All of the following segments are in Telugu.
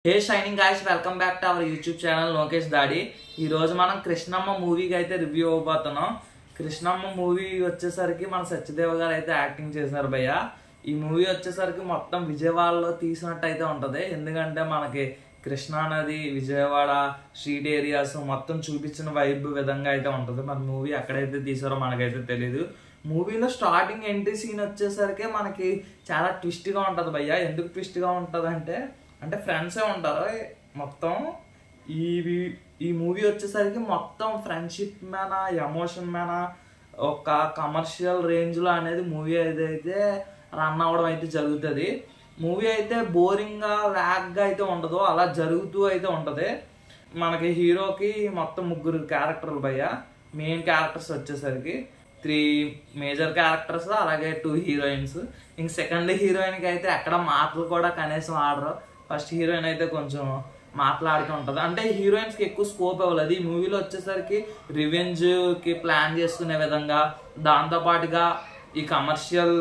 hey shining guys welcome back to our YouTube channel Lokesh దాడి ఈ రోజు మనం కృష్ణమ్మ మూవీకి అయితే రివ్యూ అవ్వబోతున్నాం కృష్ణమ్మ మూవీ వచ్చేసరికి మన సత్యదేవ్ గారు అయితే యాక్టింగ్ చేశారు భయ్య ఈ మూవీ వచ్చేసరికి మొత్తం విజయవాడలో తీసినట్టు అయితే ఉంటది ఎందుకంటే మనకి కృష్ణా నది విజయవాడ స్ట్రీట్ ఏరియాస్ మొత్తం చూపించిన వైబ్ విధంగా అయితే ఉంటుంది మన మూవీ ఎక్కడైతే తీసారో మనకైతే తెలియదు మూవీలో స్టార్టింగ్ ఎంట్రీ సీన్ వచ్చేసరికి మనకి చాలా ట్విస్ట్గా ఉంటుంది భయ్య ఎందుకు ట్విస్ట్గా ఉంటుంది అంటే అంటే ఫ్రెండ్సే ఉంటారు మొత్తం ఈ వి- ఈ మూవీ వచ్చేసరికి మొత్తం ఫ్రెండ్షిప్ మీద ఎమోషన్ మీద ఒక కమర్షియల్ రేంజ్లో అనేది మూవీ ఏదైతే రన్ అవ్వడం అయితే జరుగుతుంది మూవీ అయితే బోరింగ్గా ల్యాగ్గా అయితే ఉండదు అలా జరుగుతూ అయితే ఉంటుంది మనకి హీరోకి మొత్తం ముగ్గురు క్యారెక్టర్లు భయ్య మెయిన్ క్యారెక్టర్స్ వచ్చేసరికి త్రీ మేజర్ క్యారెక్టర్స్ అలాగే టూ హీరోయిన్స్ ఇంక సెకండ్ హీరోయిన్కి అయితే ఎక్కడ మాటలు కూడా కనీసం ఆడరు ఫస్ట్ హీరోయిన్ అయితే కొంచెం మాట్లాడుతూ ఉంటుంది అంటే హీరోయిన్స్కి ఎక్కువ స్కోప్ ఇవ్వలేదు ఈ మూవీలో వచ్చేసరికి రివెంజ్కి ప్లాన్ చేసుకునే విధంగా దాంతోపాటుగా ఈ కమర్షియల్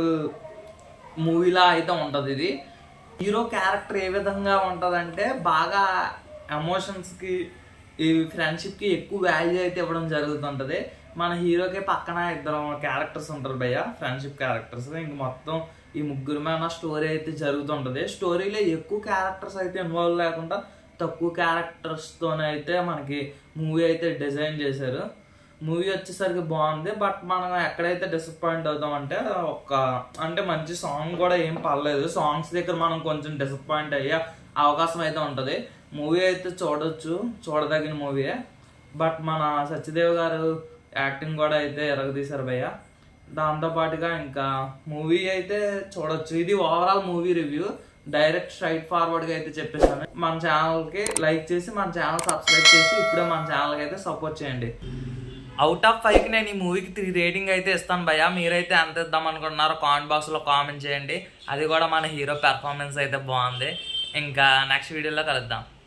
మూవీలా అయితే ఉంటుంది ఇది హీరో క్యారెక్టర్ ఏ విధంగా ఉంటుందంటే బాగా ఎమోషన్స్కి ఈ ఫ్రెండ్షిప్కి ఎక్కువ వాల్యూ అయితే ఇవ్వడం జరుగుతుంటుంది మన హీరోకి పక్కన ఇద్దరు క్యారెక్టర్స్ ఉంటారు భయ్య ఫ్రెండ్షిప్ క్యారెక్టర్స్ ఇంక మొత్తం ఈ ముగ్గురు మీద స్టోరీ అయితే జరుగుతుంటుంది స్టోరీలో ఎక్కువ క్యారెక్టర్స్ అయితే ఇన్వాల్వ్ లేకుండా తక్కువ క్యారెక్టర్స్తోనే అయితే మనకి మూవీ అయితే డిజైన్ చేశారు మూవీ వచ్చేసరికి బాగుంది బట్ మనం ఎక్కడైతే డిసప్పాయింట్ అవుతాం అంటే ఒక అంటే మంచి సాంగ్ కూడా ఏం పర్లేదు సాంగ్స్ దగ్గర మనం కొంచెం డిసప్పాయింట్ అయ్యే అవకాశం అయితే ఉంటుంది మూవీ అయితే చూడొచ్చు చూడదగిన మూవీయే బట్ మన సత్యదేవ్ గారు యాక్టింగ్ కూడా అయితే ఎరగదీశారు భయ్య దాంతో పాటుగా ఇంకా మూవీ అయితే చూడొచ్చు ఇది overall movie review direct straightforward గా అయితే చెప్పేసాను మన ఛానల్ కి లైక్ చేసి మన ఛానల్ సబ్స్క్రైబ్ చేసి ఇప్పుడే మన ఛానల్ కి అయితే సపోర్ట్ చేయండి అవుట్ ఆఫ్ ఫైవ్ కి నేను ఈ మూవీకి త్రీ రేటింగ్ అయితే ఇస్తాను భయ్య మీరైతే ఎంత ఇద్దాం అనుకుంటున్నారో కామెంట్ బాక్స్ లో కామెంట్ చేయండి అది కూడా మన హీరో పెర్ఫార్మెన్స్ అయితే బాగుంది ఇంకా నెక్స్ట్ వీడియోలో కలుద్దాం